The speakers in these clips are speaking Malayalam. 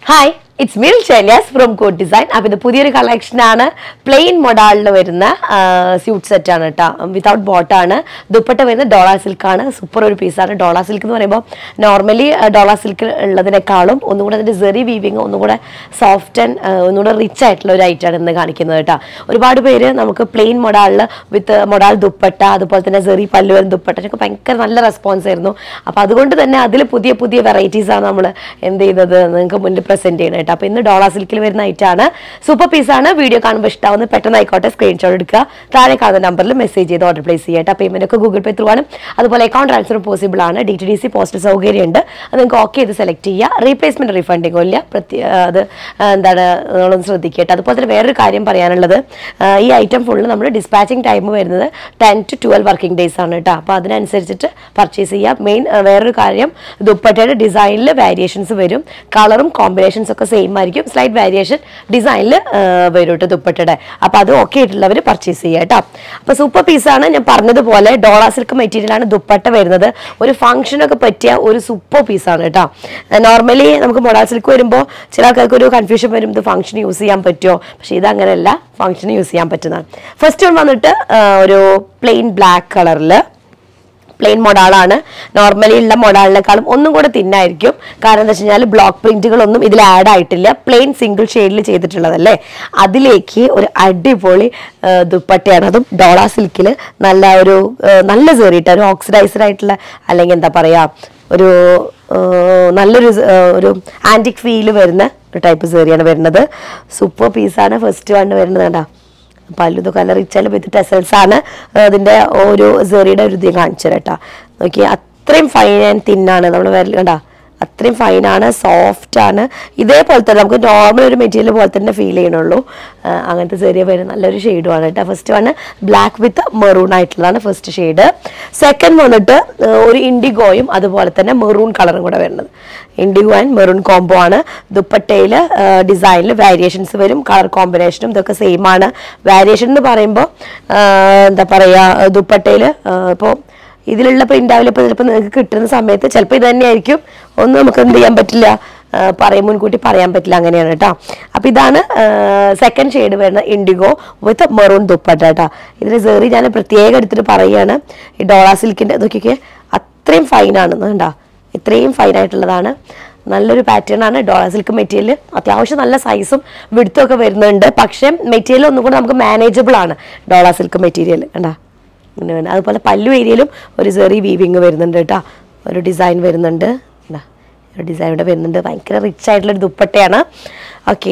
ഹായ് ഇറ്റ്സ് മിൽ ചെലിയാസ് ഫ്രം കോഡ് ഡിസൈൻ അപ്പോൾ ഇത് പുതിയൊരു കളക്ഷനാണ് പ്ലെയിൻ മൊഡാളിൽ വരുന്ന സ്യൂട്ട് സെറ്റ് ആണ് കേട്ടോ വിതൗട്ട് ബോട്ടാണ് ദുപ്പട്ട വരുന്ന ഡോളാ സിൽക്കാണ് സൂപ്പർ ഒരു പീസാണ് ഡോളാ സിൽക്ക് എന്ന് പറയുമ്പോൾ നോർമലി ഡോളാ സിൽക്ക് ഉള്ളതിനേക്കാളും ഒന്നും കൂടെ അതിൻ്റെ സെറി വീവിങ് ഒന്നും കൂടെ സോഫ്റ്റ് ആൻഡ് ഒന്നുകൂടെ റിച്ച് ആയിട്ടുള്ള ഒരു ഐറ്റാണ് ഇന്ന് കാണിക്കുന്നത് കേട്ടോ ഒരുപാട് പേര് നമുക്ക് പ്ലെയിൻ മൊഡാളിൽ വിത്ത് മൊഡാൾ ദുപ്പട്ട അതുപോലെ തന്നെ സെറി പല്ലുവൻ ദുപ്പട്ടൊക്കെ ഭയങ്കര നല്ല റെസ്പോൺസ് ആയിരുന്നു അപ്പോൾ അതുകൊണ്ട് തന്നെ അതിൽ പുതിയ പുതിയ വെറൈറ്റീസ് ആണ് നമ്മൾ എന്ത് ചെയ്യുന്നത് നിങ്ങൾക്ക് മുന്നിൽ പ്രസന്റ് ചെയ്യണം കേട്ടോ അപ്പോൾ ഇന്ന് ഡോളാ സിൽക്കിൽ വരുന്ന ഐറ്റാണ് സൂപ്പർ പീസാണ് വീഡിയോ കാണുമ്പോൾ ഇഷ്ടമാവുന്ന പെട്ടെന്ന് ആയിക്കോട്ടെ സ്ക്രീൻഷോട്ട് എടുക്കുക താഴെ കാണുന്ന നമ്പറിൽ മെസ്സേജ് ചെയ്ത് ഓർഡർ പ്ലേസ് ചെയ്യട്ടെ പേയ്മെന്റ് ഒക്കെ ഗൂഗിൾ പേ ത്രൂ ആണ് അതുപോലെ അക്കൗണ്ട് ട്രാൻസ്ഫർ പോസിബിൾ ആണ് D T D C postal സൗകര്യം ഉണ്ട് അത് നിങ്ങൾക്ക് ഓക്കെ ചെയ്ത് സെലക്ട് ചെയ്യുക റീപ്ലേസ്മെന്റ് റീഫണ്ടിങ്ങോ ഇല്ല പ്രത്യേക അത് ആ, എന്താണ് നിങ്ങളൊന്ന് ശ്രദ്ധിക്കട്ടെ അതുപോലെ തന്നെ വേറൊരു കാര്യം പറയാനുള്ളത് ആ, ഈ ഐറ്റം ഫുള്ള് നമ്മൾ ഡിസ്പാച്ചിങ് ടൈം വരുന്നത് ten to twelve working days ആണ് കേട്ടോ അപ്പോൾ അതിനനുസരിച്ചിട്ട് പർച്ചേസ് ചെയ്യുക മെയിൻ വേറൊരു കാര്യം ദുപ്പട്ടയുടെ ഡിസൈനിൽ വേരിയേഷൻസ് വരും കളറും കോമ്പിനേഷൻസ് ഒക്കെ സെയിം ആയിരിക്കും സ്ലൈറ്റ് വേരിയേഷൻ ഡിസൈനിൽ വരും കേട്ടോ ദുപ്പട്ടയുടെ അപ്പോൾ അത് ഓക്കെ ആയിട്ടുള്ളവർ പർച്ചേസ് ചെയ്യുക കേട്ടോ അപ്പോൾ സൂപ്പർ പീസാണ് ഞാൻ പറഞ്ഞതുപോലെ ഡോള സിൽക്ക് മെറ്റീരിയലാണ് ദുപ്പട്ട വരുന്നത് ഒരു ഫംഗ്ഷനൊക്കെ പറ്റിയ ഒരു സൂപ്പർ പീസാണ് കേട്ടോ നോർമലി നമുക്ക് മൊഡാൾ സിൽക്ക് വരുമ്പോൾ ചില ആൾക്കാർക്ക് ഒരു കൺഫ്യൂഷൻ വരും ഇത് ഫംഗ്ഷൻ യൂസ് ചെയ്യാൻ പറ്റുമോ പക്ഷേ ഇത് അങ്ങനെയല്ല ഫംഗ്ഷൻ യൂസ് ചെയ്യാൻ പറ്റുന്നതാണ് ഫസ്റ്റ് വൺ വന്നിട്ട് ആ, ഒരു പ്ലെയിൻ ബ്ലാക്ക് കളറിൽ പ്ലെയിൻ മൊഡാളാണ് നോർമലി ഉള്ള മൊഡാളിനേക്കാളും ഒന്നും കൂടെ തിന്നായിരിക്കും കാരണം എന്താ വെച്ച് കഴിഞ്ഞാൽ ബ്ലോക്ക് പ്രിന്റുകളൊന്നും ഇതിൽ ആഡ് ആയിട്ടില്ല പ്ലെയിൻ സിംഗിൾ ഷെയ്ഡിൽ ചെയ്തിട്ടുള്ളതല്ലേ അതിലേക്ക് ഒരു അടിപൊളി ആ, ദുപ്പട്ടയാണ് അതും ഡോള സിൽക്കിൽ നല്ല ഒരു ആ, നല്ല സേറിയിട്ട് ഒരു ഓക്സിഡൈസ്ഡ് ആയിട്ടുള്ള അല്ലെങ്കിൽ എന്താ പറയാ ഒരു ആ, നല്ലൊരു സ- ആ, ഒരു ആന്റിക് ഫീല് വരുന്ന ഒരു ടൈപ്പ് സേറിയാണ് വരുന്നത് സൂപ്പർ പീസാണ് ഫസ്റ്റ് വണ് വരുന്നത് കണ്ടാ പല്ലു ഇതൊക്കെ നല്ല റിച്ചാൽ വിത്ത് ടെസൽസ് ആണ് അതിന്റെ ഒരു സെറിയുടെ ഒരു ഇത് കാണിച്ചു കേട്ടാ നോക്കി അത്രയും ഫൈൻ ആൻഡ് തിന്നാണ് നമ്മൾ വരൽ കണ്ടാ അത്രയും ഫൈൻ ആണ് സോഫ്റ്റ് ആണ് ഇതേപോലെ തന്നെ നമുക്ക് നോർമൽ ഒരു മെറ്റീരിയൽ പോലെ തന്നെ ഫീൽ ചെയ്യണുള്ളൂ ആ, അങ്ങനത്തെ ചെറിയ പേര് നല്ലൊരു ഷെയ്ഡുമാണ് കേട്ടോ first one black with maroon ആയിട്ടുള്ളതാണ് ഫസ്റ്റ് ഷെയ്ഡ് സെക്കൻഡ് വന്നിട്ട് ആ, ഒരു ഇൻഡിഗോയും അതുപോലെ തന്നെ മെറൂൺ കളറും കൂടെ വരുന്നത് ഇൻഡിഗോ ആൻഡ് മെറൂൺ കോംബോ ആണ് ദുപ്പട്ടയിൽ ഡിസൈനിൽ വേരിയേഷൻസ് വരും കളർ കോമ്പിനേഷനും ഇതൊക്കെ സെയിം ആണ് വേരിയേഷൻ എന്ന് പറയുമ്പോൾ എന്താ പറയുക ദുപ്പട്ടയിൽ ഇപ്പോൾ ഇതിലുള്ള പ്രിന്റ് ആവില്ല ഇപ്പോൾ ചിലപ്പോൾ നിങ്ങൾക്ക് കിട്ടുന്ന സമയത്ത് ചിലപ്പോൾ ഇത് തന്നെയായിരിക്കും ഒന്നും നമുക്ക് എന്ത് ചെയ്യാൻ പറ്റില്ല ആ, പറയും മുൻകൂട്ടി പറയാൻ പറ്റില്ല അങ്ങനെയാണ് കേട്ടോ അപ്പോൾ ഇതാണ് സെക്കൻഡ് ഷെയ്ഡ് വരുന്ന ഇൻഡിഗോ വിത്ത് മെറൂൺ ദുപ്പട്ട കേട്ടോ ഇതിന് സെറി ഞാൻ പ്രത്യേകം എടുത്തിട്ട് പറയുകയാണ് ഈ ഡോള സിൽക്കിൻ്റെ ഇതൊക്കെ അത്രയും ഫൈനാണ് കണ്ടോ ഇത്രയും ഫൈൻ ആയിട്ടുള്ളതാണ് നല്ലൊരു പാറ്റേൺ ആണ് ഡോള സിൽക്ക് മെറ്റീരിയൽ അത്യാവശ്യം നല്ല സൈസും വിടുത്തും ഒക്കെ വരുന്നുണ്ട് പക്ഷേ മെറ്റീരിയൽ ഒന്നും കൂടെ നമുക്ക് മാനേജബിൾ ആണ് ഡോള സിൽക്ക് മെറ്റീരിയൽ കണ്ടാ ഇങ്ങനെ വരുന്നത് അതുപോലെ പല്ലു ഏരിയയിലും ഒരു ചെറിയ വീവിങ് വരുന്നുണ്ട് കേട്ടോ ഒരു ഡിസൈൻ വരുന്നുണ്ട് കണ്ടാ ഒരു ഡിസൈൻ ഇവിടെ വരുന്നുണ്ട് ഭയങ്കര റിച്ച് ആയിട്ടുള്ള ഒരു ദുപ്പട്ടയാണ് ഓക്കെ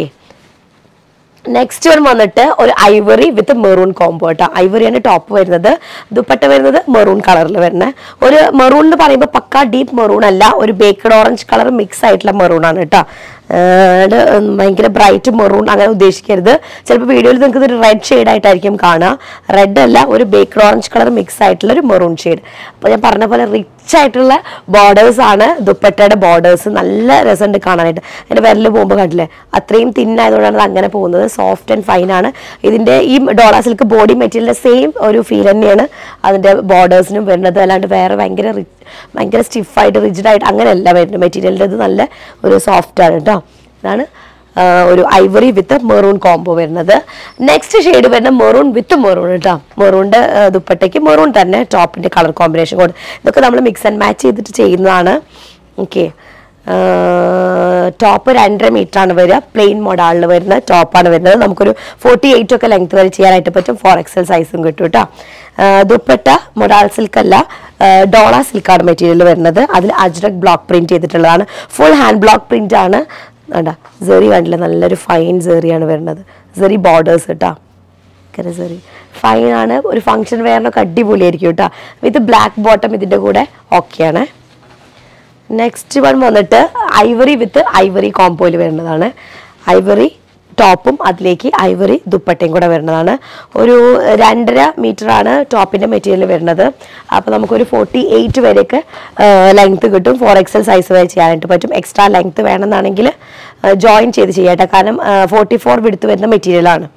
നെക്സ്റ്റ് വൺ വന്നിട്ട് ഒരു ഐവറി വിത്ത് മെറൂൺ കോംബോ കേട്ടോ ഐവറിയാണ് ടോപ്പ് വരുന്നത് ദുപ്പട്ട വരുന്നത് മെറൂൺ കളറിൽ വരുന്നത് ഒരു മെറൂൺ എന്ന് പറയുമ്പോൾ പക്ക ഡീപ്പ് മെറൂൺ അല്ല ഒരു ബേക്കഡ് ഓറഞ്ച് കളർ മിക്സ് ആയിട്ടുള്ള മെറൂൺ ആണ് കേട്ടോ ഏഹ് ഭയങ്കര ബ്രൈറ്റ് മെറൂൺ അങ്ങനെ ഉദ്ദേശിക്കരുത് ചിലപ്പോൾ വീഡിയോയിൽ നിങ്ങൾക്ക് ഇതൊരു റെഡ് ഷെയ്ഡ് ആയിട്ടായിരിക്കും കാണുക റെഡ് അല്ല ഒരു ബേക്കഡ് ഓറഞ്ച് കളർ മിക്സ് ആയിട്ടുള്ള ഒരു മെറൂൺ ഷെയ്ഡ് അപ്പോൾ ഞാൻ പറഞ്ഞ പോലെ റിച്ച് ആയിട്ടുള്ള ബോർഡേഴ്സ് ആണ് ദുപ്പട്ടയുടെ ബോർഡേഴ്സ് നല്ല രസമുണ്ട് കാണാനായിട്ട് എൻ്റെ വിരൽ പോകുമ്പോൾ കണ്ടില്ലേ അത്രയും തിന്നായതുകൊണ്ടാണ് അത് അങ്ങനെ പോകുന്നത് സോഫ്റ്റ് ആൻഡ് ഫൈൻ ആണ് ഇതിൻ്റെ ഈ ഡോളാ സിൽക്ക് ബോഡി മെറ്റീരിയലിൻ്റെ സെയിം ഒരു ഫീൽ തന്നെയാണ് അതിൻ്റെ ബോർഡേഴ്സിനും വരുന്നത് അല്ലാണ്ട് വേറെ ഭയങ്കര rich- ഭയങ്കര സ്റ്റിഫായിട്ട് റിജിഡായിട്ട് അങ്ങനെയല്ല വരുന്നത് മെറ്റീരിയലിൻ്റെ ഇത് നല്ല ഒരു സോഫ്റ്റ് ആണ് കേട്ടോ ഇതാണ് ആ, ഒരു ഐവറി വിത്ത് മെറൂൺ കോംബോ വരുന്നത് നെക്സ്റ്റ് ഷെയ്ഡ് വരുന്ന മെറൂൺ വിത്ത് മെറൂൺ കേട്ടോ മെറൂണിന്റെ ദുപ്പട്ടയ്ക്ക് മെറൂൺ തന്നെ ടോപ്പിന്റെ കളർ കോമ്പിനേഷൻ കൊണ്ട് ഇതൊക്കെ നമ്മൾ മിക്സ് ആൻഡ് മാച്ച് ചെയ്തിട്ട് ചെയ്യുന്നതാണ് ഓക്കെ ടോപ്പ് രണ്ടര മീറ്റർ ആണ് വരിക പ്ലെയിൻ മോഡാളിൽ വരുന്ന ടോപ്പാണ് വരുന്നത് നമുക്കൊരു ഫോർട്ടി എയ്റ്റ് ഒക്കെ ലെങ്ത് വരെ ചെയ്യാനായിട്ട് പറ്റും ഫോർ എക്സൽ സൈസും കിട്ടും കേട്ടോ ദുപ്പട്ട മൊഡാൾ സിൽക്ക് അല്ല ഡോള സിൽക്കാണ് മെറ്റീരിയൽ വരുന്നത് അതിൽ അജ്രക് ബ്ലോക്ക് പ്രിന്റ് ചെയ്തിട്ടുള്ളതാണ് ഫുൾ ഹാൻഡ് ബ്ലോക്ക് പ്രിന്റ് ആണ് വേണ്ട സെറി കണ്ടില്ല നല്ലൊരു ഫൈൻ സെറിയാണ് വരുന്നത് സെറി ബോർഡേഴ്സ് കേട്ടോ ഭയങ്കര സെറി ഫൈൻ ആണ് ഒരു ഫംഗ്ഷൻ വെയറിനൊക്കെ അടിപൊളിയായിരിക്കും കേട്ടോ വിത്ത് ബ്ലാക്ക് ബോട്ടം ഇതിൻ്റെ കൂടെ ഓക്കെയാണ് നെക്സ്റ്റ് വൺ വന്നിട്ട് ഐവറി വിത്ത് ഐവറി കോമ്പോയിൽ വരുന്നതാണ് ഐവറി ടോപ്പും അതിലേക്ക് ഐവറി ദുപ്പട്ടയും കൂടെ വരുന്നതാണ് ഒരു രണ്ടര മീറ്റർ ആണ് ടോപ്പിന്റെ മെറ്റീരിയൽ വരുന്നത് അപ്പോൾ നമുക്കൊരു ഫോർട്ടി എയ്റ്റ് വരെയൊക്കെ ലെങ്ത് കിട്ടും ഫോർ എക്സൽ സൈസ് വരെ ചെയ്യാനായിട്ട് പറ്റും എക്സ്ട്രാ ലെങ്ത് വേണമെന്നാണെങ്കിൽ ജോയിൻ ചെയ്ത് ചെയ്യാട്ടെ കാരണം ഫോർട്ടി ഫോർ വിടുത്ത് വരുന്ന മെറ്റീരിയലാണ്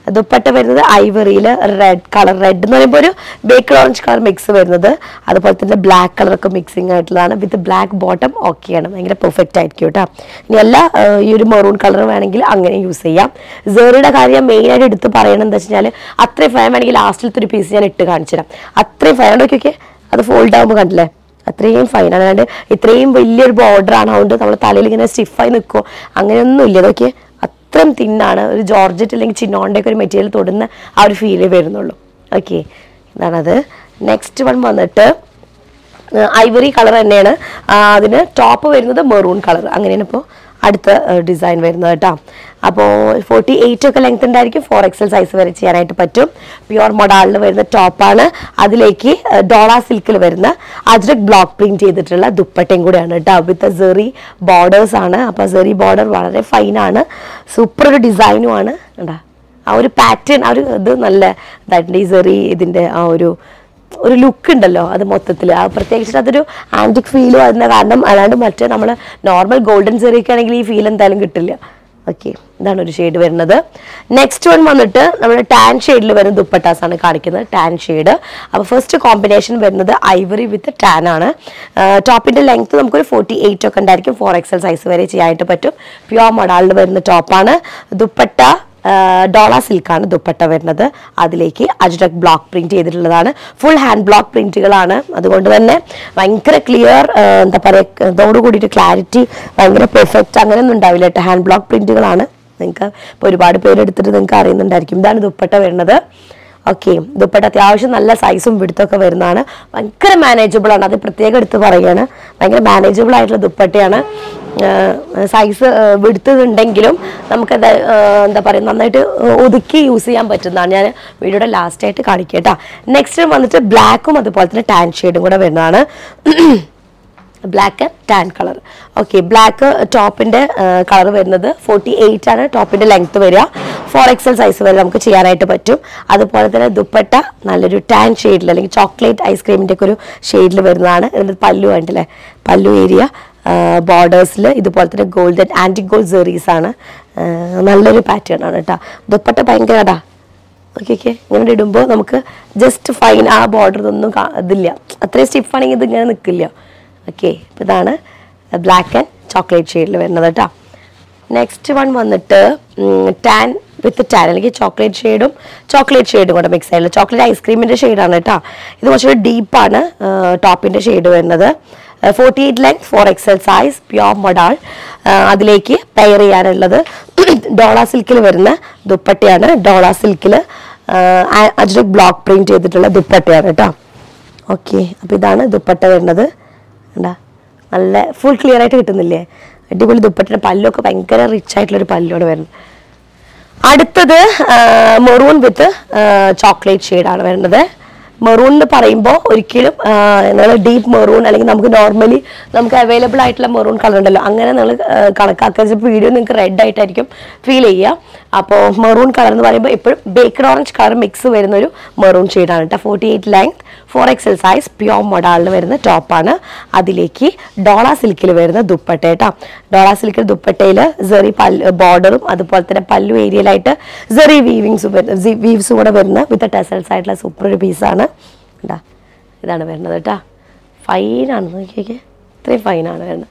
ദുപ്പട്ട വരുന്നത് ഐവറിയിൽ റെഡ് കളർ റെഡ് എന്ന് പറയുമ്പോൾ ഒരു ബേക്കഡ് ഓറഞ്ച് കളർ മിക്സ് വരുന്നത് അതുപോലെ തന്നെ ബ്ലാക്ക് കളറൊക്കെ മിക്സിങ് ആയിട്ടുള്ളതാണ് വിത്ത് ബ്ലാക്ക് ബോട്ടം ഓക്കെയാണ് ഭയങ്കര പെർഫെക്റ്റ് ആയിരിക്കും കേട്ടോ ഇനി അല്ല ആ, ഈ ഒരു മെറൂൺ കളർ വേണമെങ്കിൽ അങ്ങനെ യൂസ് ചെയ്യാം സെറിയുടെ കാര്യം മെയിനായിട്ട് എടുത്ത് പറയണം എന്താ വെച്ചാൽ അത്രയും ഫൈൻ വേണമെങ്കിൽ ലാസ്റ്റിലത്തെ ഒരു പീസ് ഞാൻ ഇട്ട് കാണിച്ചു തരാം അത്രയും ഫൈൻ നോക്കിയൊക്കെ അത് ഫോൾഡ് ആകുമ്പോൾ കണ്ടില്ലേ അത്രയും ഫൈൻ അല്ലാണ്ട് ഇത്രയും വലിയൊരു ബോർഡർ ആണ് അതുകൊണ്ട് നമ്മൾ തലയിൽ ഇങ്ങനെ സ്റ്റിഫായി നിൽക്കുമോ അങ്ങനെയൊന്നും ഇല്ല അതൊക്കെ അത്രയും തിന്നാണ് ഒരു ജോർജറ്റ് അല്ലെങ്കിൽ ചിന്നോൻ്റെ ഒക്കെ ഒരു മെറ്റീരിയൽ തൊടുന്ന ആ ഒരു ഫീലേ വരുന്നുള്ളൂ ഓക്കെ ഇതാണത് നെക്സ്റ്റ് വൺ വന്നിട്ട് ഐവറി കളർ തന്നെയാണ് ആ, അതിന് ടോപ്പ് വരുന്നത് മെറൂൺ കളർ അങ്ങനെയാണ് ഇപ്പോൾ അടുത്ത ഡിസൈൻ വരുന്നത് കേട്ടോ അപ്പോൾ ഫോർട്ടി എയ്റ്റ് ഒക്കെ ലെങ്ത് ഉണ്ടായിരിക്കും ഫോർ എക്സൽ സൈസ് വരെ ചെയ്യാനായിട്ട് പറ്റും പ്യുവർ മൊഡാളിൽ വരുന്ന ടോപ്പാണ് അതിലേക്ക് ഡോള സിൽക്കിൽ വരുന്ന അജ്രക് ബ്ലോക്ക് പ്രിന്റ് ചെയ്തിട്ടുള്ള ദുപ്പട്ടയും കൂടെയാണ് കേട്ടോ വിത്ത് സെറി ബോർഡേഴ്സ് ആണ് അപ്പോൾ സെറി ബോർഡർ വളരെ ഫൈനാണ് സൂപ്പർ ഒരു ഡിസൈനുമാണ് കേട്ടോ ആ ഒരു പാറ്റേൺ ആ ഒരു ഇത് നല്ല ഇതായിട്ടുണ്ട് ഈ സെറി ഇതിൻ്റെ ആ ഒരു ഒരു ലുക്ക് ഉണ്ടല്ലോ അത് മൊത്തത്തിൽ ആ പ്രത്യേകിച്ചിട്ട് അതൊരു ആൻറ്റിക് ഫീൽ വരുന്ന കാരണം അല്ലാണ്ട് മറ്റേ നമ്മൾ നോർമൽ ഗോൾഡൻ സെറിയൊക്കെ ആണെങ്കിൽ ഈ ഫീൽ എന്തായാലും കിട്ടില്ല ഓക്കെ ഇതാണ് ഒരു ഷെയ്ഡ് വരുന്നത് നെക്സ്റ്റ് വൺ വന്നിട്ട് നമ്മൾ ടാൻ ഷെയ്ഡിൽ വരുന്ന ദുപ്പട്ടാസ് ആണ് കാണിക്കുന്നത് ടാൻ ഷെയ്ഡ് അപ്പോൾ ഫസ്റ്റ് കോമ്പിനേഷൻ വരുന്നത് ഐവറി വിത്ത് ടാൻ ആണ് ടോപ്പിന്റെ ലെങ്ത് നമുക്കൊരു ഫോർട്ടി എയ്റ്റ് ഒക്കെ ഉണ്ടായിരിക്കും ഫോർ എക്സൽ സൈസ് വരെ ചെയ്യാനായിട്ട് പറ്റും പ്യുവർ മൊഡാളിൽ വരുന്ന ടോപ്പാണ് ദുപ്പട്ട ഡോള സിൽക്കാണ് ദുപ്പട്ട വരുന്നത് അതിലേക്ക് അജ്രക് ബ്ലോക്ക് പ്രിന്റ് ചെയ്തിട്ടുള്ളതാണ് ഫുൾ ഹാൻഡ് ബ്ലോക്ക് പ്രിന്റുകളാണ് അതുകൊണ്ട് തന്നെ ഭയങ്കര ക്ലിയർ എന്താ പറയുക ഇതോട് കൂടിയിട്ട് ക്ലാരിറ്റി ഭയങ്കര പെർഫെക്റ്റ് അങ്ങനെയൊന്നും ഉണ്ടാവില്ല കേട്ടോ ഹാൻഡ് ബ്ലോക്ക് പ്രിന്റുകളാണ് നിങ്ങൾക്ക് ഇപ്പോൾ ഒരുപാട് പേര് എടുത്തിട്ട് നിങ്ങൾക്ക് അറിയുന്നുണ്ടായിരിക്കും ഇതാണ് ദുപ്പട്ട വരുന്നത് ഓക്കെ ദുപ്പട്ട അത്യാവശ്യം നല്ല സൈസും വിടുത്തൊക്കെ വരുന്നതാണ് ഭയങ്കര മാനേജബിൾ ആണ് അത് പ്രത്യേകം എടുത്ത് പറയുകയാണ് ഭയങ്കര മാനേജബിൾ ആയിട്ടുള്ള ദുപ്പട്ടയാണ് സൈസ് വിടുത്തുണ്ടെങ്കിലും നമുക്കത് എന്താ പറയുക നന്നായിട്ട് ഒതുക്കി യൂസ് ചെയ്യാൻ പറ്റുന്നതാണ് ഞാൻ വീഡിയോയുടെ ലാസ്റ്റ് ആയിട്ട് കാണിക്കാം കേട്ടോ നെക്സ്റ്റ് വന്നിട്ട് ബ്ലാക്കും അതുപോലെ തന്നെ ടാൻ ഷെയ്ഡും കൂടെ വരുന്നതാണ് black and tan colour okay black ടോപ്പിന്റെ കളർ വരുന്നത് ഫോർട്ടി എയ്റ്റ് ആണ് ടോപ്പിന്റെ ലെങ്ത് വരിക ഫോർ എക്സൽ സൈസ് വരെ നമുക്ക് ചെയ്യാനായിട്ട് പറ്റും അതുപോലെ തന്നെ ദുപ്പട്ട നല്ലൊരു ടാൻ ഷെയ്ഡിൽ അല്ലെങ്കിൽ ചോക്ലേറ്റ് ഐസ്ക്രീമിന്റെ ഒക്കെ ഒരു ഷെയ്ഡിൽ വരുന്നതാണ് ഇതിന്റെ പല്ലു കണ്ടില്ലേ പല്ലു ഏരിയ ബോർഡേഴ്സിൽ ഇതുപോലെ തന്നെ ഗോൾഡൻ ആൻറ്റി ഗോൾഡ് സെറീസ് ആണ് ആ, നല്ലൊരു പാറ്റേൺ ആണ് കേട്ടോ ദുപ്പട്ട ഭയങ്കര ഇടാ ഓക്കെ ഓക്കെ ഇങ്ങനെ ഇടുമ്പോൾ നമുക്ക് ജസ്റ്റ് ഫൈൻ ആ ബോർഡർ ഒന്നും കാ- ഇതില്ല അത്രയും സ്റ്റിഫ് ആണെങ്കിൽ ഇത് ഇങ്ങനെ നിൽക്കില്ല ഓക്കെ ഇപ്പം ഇതാണ് ബ്ലാക്ക് ആൻഡ് ചോക്ലേറ്റ് ഷെയ്ഡിൽ വരുന്നത് കേട്ടോ നെക്സ്റ്റ് വൺ വന്നിട്ട് ടാൻ വിത്ത് ടാൻ അല്ലെങ്കിൽ ചോക്ലേറ്റ് ഷെയ്ഡും ചോക്ലേറ്റ് ഷെയ്ഡും കൂടെ മിക്സ് ആയിട്ടുള്ള ചോക്ലേറ്റ് ഐസ്ക്രീമിൻ്റെ ഷെയ്ഡാണ് കേട്ടോ ഇത് കുറച്ചുകൂടി ഡീപ്പാണ് ടോപ്പിൻ്റെ ഷെയ്ഡ് വരുന്നത് forty eight length four XL size pure modal അതിലേക്ക് പെയർ ചെയ്യാനുള്ളത് ഡോള സിൽക്കിൽ വരുന്ന ദുപ്പട്ടയാണ് ഡോള സിൽക്കിൽ അജ്രക് ബ്ലോക്ക് പ്രിന്റ് ചെയ്തിട്ടുള്ള ദുപ്പട്ടയാണ് കേട്ടോ ഓക്കെ അപ്പോൾ ഇതാണ് ദുപ്പട്ട വരുന്നത് എന്താ നല്ല ഫുൾ ക്ലിയർ ആയിട്ട് കിട്ടുന്നില്ലേ അടിപൊളി ദുപ്പട്ടയുടെ പല്ലൊക്കെ ഭയങ്കര റിച്ച് ആയിട്ടുള്ളൊരു പല്ലോട് വരുന്നത് അടുത്തത് മെറൂൺ വിത്ത് ചോക്ലേറ്റ് ഷെയ്ഡാണ് വരുന്നത് മെറൂൺ എന്ന് പറയുമ്പോൾ ഒരിക്കലും നിങ്ങൾ ഡീപ്പ് മെറൂൺ അല്ലെങ്കിൽ നമുക്ക് നോർമലി നമുക്ക് അവൈലബിൾ ആയിട്ടുള്ള മെറൂൺ കളർ ഉണ്ടല്ലോ അങ്ങനെ നിങ്ങൾ കണക്കാക്കുക ചിലപ്പോൾ വീഡിയോ നിങ്ങൾക്ക് റെഡ് ആയിട്ടായിരിക്കും ഫീൽ ചെയ്യുക അപ്പോൾ മെറൂൺ കളർ എന്ന് പറയുമ്പോൾ എപ്പോഴും ബേക്കഡ് ഓറഞ്ച് കളർ മിക്സ് വരുന്ന ഒരു മെറൂൺ ഷെയ്ഡാണ് കേട്ടോ forty eight length four XL size pure മൊഡാളിൽ വരുന്ന ടോപ്പാണ് അതിലേക്ക് ഡോള സിൽക്കിൽ വരുന്ന ദുപ്പട്ട കേട്ടോ ഡോള സിൽക്കിൽ ദുപ്പട്ടയിൽ സെറി പല്ല് ബോർഡറും അതുപോലെ തന്നെ പല്ലു ഏരിയയിലായിട്ട് സെറി വീവിങ്സും വീവ്സും കൂടെ വരുന്ന വിത്ത് ടെസൽസ് ആയിട്ടുള്ള സൂപ്പർ ഒരു പീസാണ് കേട്ടാ ഇതാണ് വരുന്നത് കേട്ടോ ഫൈനാണ് നോക്കിയൊക്കെ ഇത്രയും ഫൈനാണ് വരുന്നത്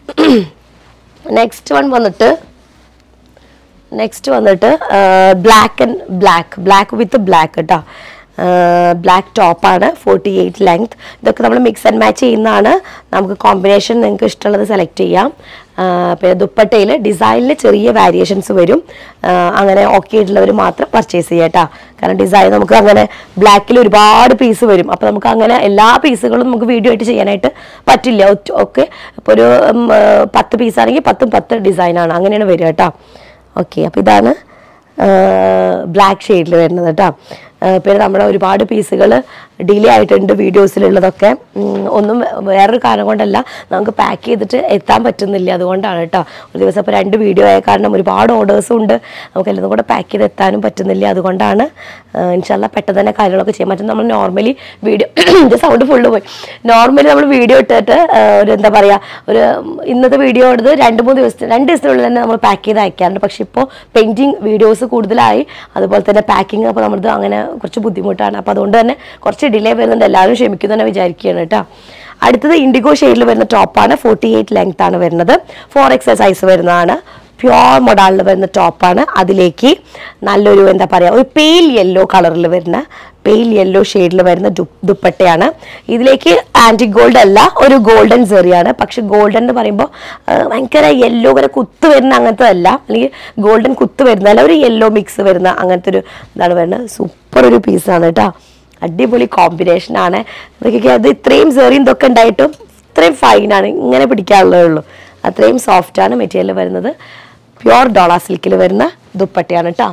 നെക്സ്റ്റ് വൺ വന്നിട്ട് നെക്സ്റ്റ് വന്നിട്ട് black and black black with black കേട്ടോ ബ്ലാക്ക് ടോപ്പാണ് ഫോർട്ടി എയ്റ്റ് ലെങ്ത് ഇതൊക്കെ നമ്മൾ മിക്സ് ആൻഡ് മാച്ച് ചെയ്യുന്നതാണ് നമുക്ക് കോമ്പിനേഷൻ നിങ്ങൾക്ക് ഇഷ്ടമുള്ളത് സെലക്ട് ചെയ്യാം ആ, പിന്നെ ദുപ്പട്ടയിൽ ഡിസൈനിൽ ചെറിയ വേരിയേഷൻസ് വരും ആ, അങ്ങനെ ഓക്കെ ആയിട്ടുള്ളവർ മാത്രം പർച്ചേസ് ചെയ്യുക കേട്ടോ കാരണം ഡിസൈൻ നമുക്ക് അങ്ങനെ ബ്ലാക്കിൽ ഒരുപാട് പീസ് വരും അപ്പോൾ നമുക്ക് അങ്ങനെ എല്ലാ പീസുകളും നമുക്ക് വീഡിയോ ആയിട്ട് ചെയ്യാനായിട്ട് പറ്റില്ല ഓക്കെ ഇപ്പോൾ ഒരു ഉം, ആ, പത്ത് പീസാണെങ്കിൽ പത്തും പത്ത് ഡിസൈനാണ് അങ്ങനെയാണ് വരിക കേട്ടോ ഓക്കെ അപ്പോൾ ഇതാണ് ബ്ലാക്ക് ഷെയ്ഡിൽ വരുന്നത് കേട്ടോ ആ, പിന്നെ നമ്മുടെ ഒരുപാട് പീസുകൾ ഡിലേ ആയിട്ടുണ്ട് വീഡിയോസിലുള്ളതൊക്കെ ഉം, ഒന്നും വേറൊരു കാരണം കൊണ്ടല്ല നമുക്ക് പാക്ക് ചെയ്തിട്ട് എത്താൻ പറ്റുന്നില്ല അതുകൊണ്ടാണ് കേട്ടോ ഒരു ദിവസം ഇപ്പോൾ രണ്ട് വീഡിയോ ആയ കാരണം ഒരുപാട് ഓർഡേഴ്സും ഉണ്ട് നമുക്ക് എല്ലാം കൂടെ പാക്ക് ചെയ്ത് എത്താനും പറ്റുന്നില്ല അതുകൊണ്ടാണ് ഇൻഷാല്ല പെട്ടെന്ന് തന്നെ കാര്യങ്ങളൊക്കെ ചെയ്യാൻ പറ്റും നമ്മൾ നോർമലി വീഡിയോ എൻ്റെ സൗണ്ട് ഫുള്ള് പോയി നോർമലി നമ്മൾ വീഡിയോ ഇട്ടിട്ട് ആ, ഒരു എന്താ പറയുക ഒരു ഇന്നത്തെ വീഡിയോ എടുത്ത് രണ്ട് മൂന്ന് ദിവസത്തിന് രണ്ട് ദിവസത്തിനുള്ളിൽ തന്നെ നമ്മൾ പാക്ക് ചെയ്ത് അയക്കാറുണ്ട് പക്ഷേ ഇപ്പോൾ പെയിൻറ്റിങ് വീഡിയോസ് കൂടുതലായി അതുപോലെ തന്നെ പാക്കിങ് അപ്പോൾ നമ്മളത് അങ്ങനെ കുറച്ച് ബുദ്ധിമുട്ടാണ് അപ്പോൾ അതുകൊണ്ട് തന്നെ കുറച്ച് ഡിലേ വരുന്നുണ്ട് എല്ലാവരും ക്ഷമിക്കുന്നു തന്നെ വിചാരിക്കുകയാണ് കേട്ടോ അടുത്തത് ഇൻഡിഗോ ഷെയ്ഡിൽ വരുന്ന ടോപ്പാണ് ഫോർട്ടി എയ്റ്റ് ലെങ്ത് ആണ് വരുന്നത് ഫോർ എക്സൽ സൈസ് വരുന്നതാണ് പ്യുവർ മൊഡാളിൽ വരുന്ന ടോപ്പാണ് അതിലേക്ക് നല്ലൊരു എന്താ പറയുക ഒരു പെയിൽ യെല്ലോ കളറിൽ വരുന്ന പെയിൽ യെല്ലോ ഷെയ്ഡിൽ വരുന്ന ദു ദുപ്പട്ടയാണ് ഇതിലേക്ക് ആൻറ്റി ഗോൾഡ് അല്ല ഒരു ഗോൾഡൻ സെറിയാണ് പക്ഷെ ഗോൾഡൻ എന്ന് പറയുമ്പോൾ ആ, ഭയങ്കര യെല്ലോ ഇങ്ങനെ കുത്ത് വരുന്ന അങ്ങനത്തെ അല്ല അല്ലെങ്കിൽ ഗോൾഡൻ കുത്ത് വരുന്ന അല്ല ഒരു യെല്ലോ മിക്സ് വരുന്ന അങ്ങനത്തെ ഒരു ഇതാണ് വരുന്നത് സൂപ്പർ ഒരു പീസാണ് കേട്ടോ അടിപൊളി കോമ്പിനേഷൻ ആണ് ഇതൊക്കെ അത് ഇത്രയും സെറിയും ഇതൊക്കെ ഉണ്ടായിട്ടും ഇത്രയും ഫൈനാണ് ഇങ്ങനെ പിടിക്കാനുള്ളതേ ഉള്ളൂ അത്രയും സോഫ്റ്റ് ആണ് മെറ്റീരിയൽ വരുന്നത് പ്യുവർ ഡോള സിൽക്കിൽ വരുന്ന ദുപ്പട്ടയാണ് കേട്ടോ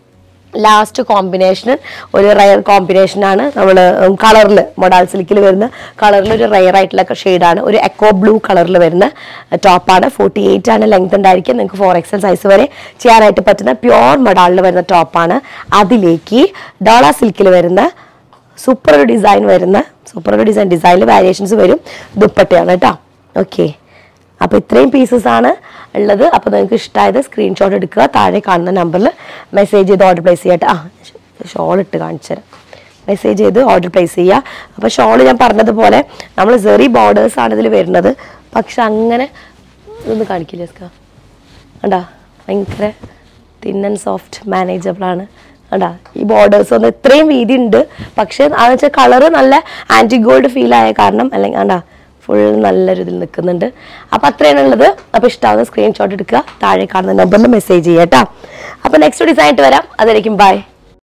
ലാസ്റ്റ് കോമ്പിനേഷൻ ഒരു റയർ കോമ്പിനേഷനാണ് നമ്മൾ കളറിൽ മൊഡാൾ സിൽക്കിൽ വരുന്ന കളറിൽ ഒരു റയർ ആയിട്ടുള്ള ഷെയ്ഡാണ് ഒരു എക്കോ ബ്ലൂ കളറിൽ വരുന്ന ടോപ്പാണ് ഫോർട്ടി എയ്റ്റ് ആണ് ലെങ്ത് ഉണ്ടായിരിക്കും നിങ്ങൾക്ക് ഫോർ എക്സൽ സൈസ് വരെ ചെയ്യാനായിട്ട് പറ്റുന്ന പ്യുവർ മൊഡാളിൽ വരുന്ന ടോപ്പാണ് അതിലേക്ക് ഡോള സിൽക്കിൽ വരുന്ന സൂപ്പർ ഒരു ഡിസൈൻ വരുന്ന സൂപ്പർ ഒരു ഡിസൈൻ ഡിസൈനിൽ വേരിയേഷൻസ് വരും ദുപ്പട്ടയാണ് കേട്ടോ ഓക്കെ അപ്പോൾ ഇത്രയും പീസസ് ആണ് ഉള്ളത് അപ്പോൾ നിങ്ങൾക്ക് ഇഷ്ടമായത് സ്ക്രീൻഷോട്ട് എടുക്കുക താഴെ കാണുന്ന നമ്പറിൽ മെസ്സേജ് ചെയ്ത് ഓർഡർ പ്ലേസ് ചെയ്യട്ടെ ആ ഷോൾ ഇട്ട് കാണിച്ചു തരാം മെസ്സേജ് ചെയ്ത് ഓർഡർ പ്ലേസ് ചെയ്യുക അപ്പോൾ ഷോൾ ഞാൻ പറഞ്ഞതുപോലെ നമ്മൾ സെറി ബോർഡേഴ്സ് ആണ് ഇതിൽ വരുന്നത് പക്ഷെ അങ്ങനെ ഇതൊന്ന് കാണിക്കില്ല സ്ക കണ്ടാ ഭയങ്കര തിൻ ആൻഡ് സോഫ്റ്റ് മാനേജബിൾ ആണ് കണ്ടാ ഈ ബോർഡേഴ്സ് ഒന്ന് ഇത്രയും വീതി ഉണ്ട് പക്ഷെ അതെന്ന് വെച്ചാൽ കളറ് നല്ല ആൻറ്റി ഗോൾഡ് ഫീൽ ആയ കാരണം അല്ലെങ്കിൽ കണ്ടാ ഫുൾ നല്ലൊരു ഇതിൽ നിൽക്കുന്നുണ്ട് അപ്പോൾ അത്രയാണ് ഉള്ളത് അപ്പോൾ ഇഷ്ടമാവുന്ന സ്ക്രീൻഷോട്ട് എടുക്കുക താഴെ കാണുന്ന നമ്പറിൽ മെസ്സേജ് ചെയ്യാം കേട്ടോ അപ്പോൾ നെക്സ്റ്റ് ഡിസൈൻ ആയിട്ട് വരാം അതിലേക്കും ബൈ